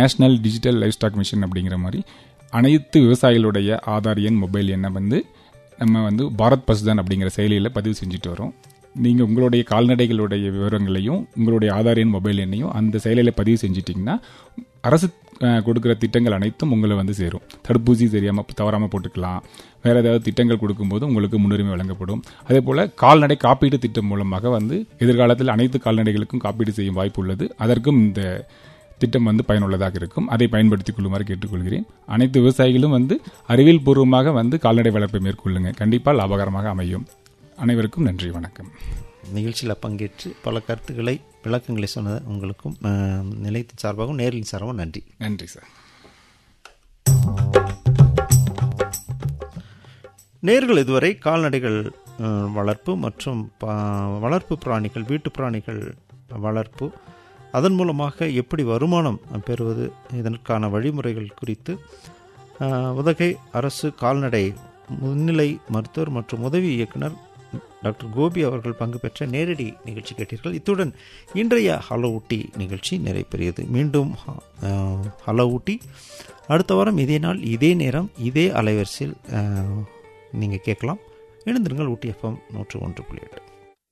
national digital livestock mission அப்படிங்கிற மாதிரி அனைத்து விவசாயிகளுடைய ஆதார் எண் மொபைல் எண்ணை வந்து நம்ம வந்து பாரத் பசுதான் அப்படிங்கிற செயலியில் பதிவு செஞ்சுட்டு வரோம் நீங்கள் உங்களுடைய கால்நடைகளுடைய விவரங்களையும் உங்களுடைய ஆதார் எண் மொபைல் எண்ணையும் அந்த செயலியில் பதிவு செஞ்சிட்டிங்கன்னா அரசு அஹ், கொடுக்குற திட்டங்கள் அனைத்தும் உங்களை வந்து சேரும் தடுப்பூசி தெரியாமல் தவறாமல் போட்டுக்கலாம் வேறு ஏதாவது திட்டங்கள் கொடுக்கும்போது உங்களுக்கு முன்னுரிமை வழங்கப்படும் அதே போல் கால்நடை காப்பீடு திட்டம் மூலமாக வந்து எதிர்காலத்தில் அனைத்து கால்நடைகளுக்கும் காப்பீடு செய்யும் வாய்ப்பு உள்ளது அதற்கும் இந்த திட்டம் வந்து பயனுள்ளதாக இருக்கும் அதை பயன்படுத்திக் கொள்ளுமாறு கேட்டுக்கொள்கிறேன் அனைத்து விவசாயிகளும் வந்து அறிவியல் பூர்வமாக வந்து கால்நடை வளர்ப்பை மேற்கொள்ளுங்க கண்டிப்பாக லாபகரமாக அமையும் அனைவருக்கும் நன்றி வணக்கம் நிகழ்ச்சியில் பங்கேற்று பல கருத்துக்களை விளக்கங்களை சொன்ன உங்களுக்கும் அஹ், நிலையத்தின் சார்பாகவும் நேரின் சார்பாகவும் நன்றி நன்றி சார் நேர்கள் இதுவரை கால்நடைகள் அஹ், வளர்ப்பு மற்றும் பா- வளர்ப்பு பிராணிகள் வீட்டு பிராணிகள் வளர்ப்பு அதன் மூலமாக எப்படி வருமானம் பெறுவது இதற்கான வழிமுறைகள் குறித்து அஹ், உதகை அரசு கால்நடை முன்னிலை மருத்துவர் மற்றும் உதவி இயக்குனர் டாக்டர் கோபி அவர்கள் பங்கு பெற்ற நேரடி நிகழ்ச்சி கேட்டீர்கள் இத்துடன் இன்றைய ஹலோ ஊட்டி நிகழ்ச்சி நிறைவேறியது மீண்டும் அஹ், ஹலோ ஊட்டி அடுத்த வாரம் இதே நாள் இதே நேரம் இதே அலைவரிசையில் நீங்கள் கேட்கலாம் எழுந்திருங்கள் ஊட்டி எஃப்எம் நூற்று ஒன்று புள்ளி எட்டு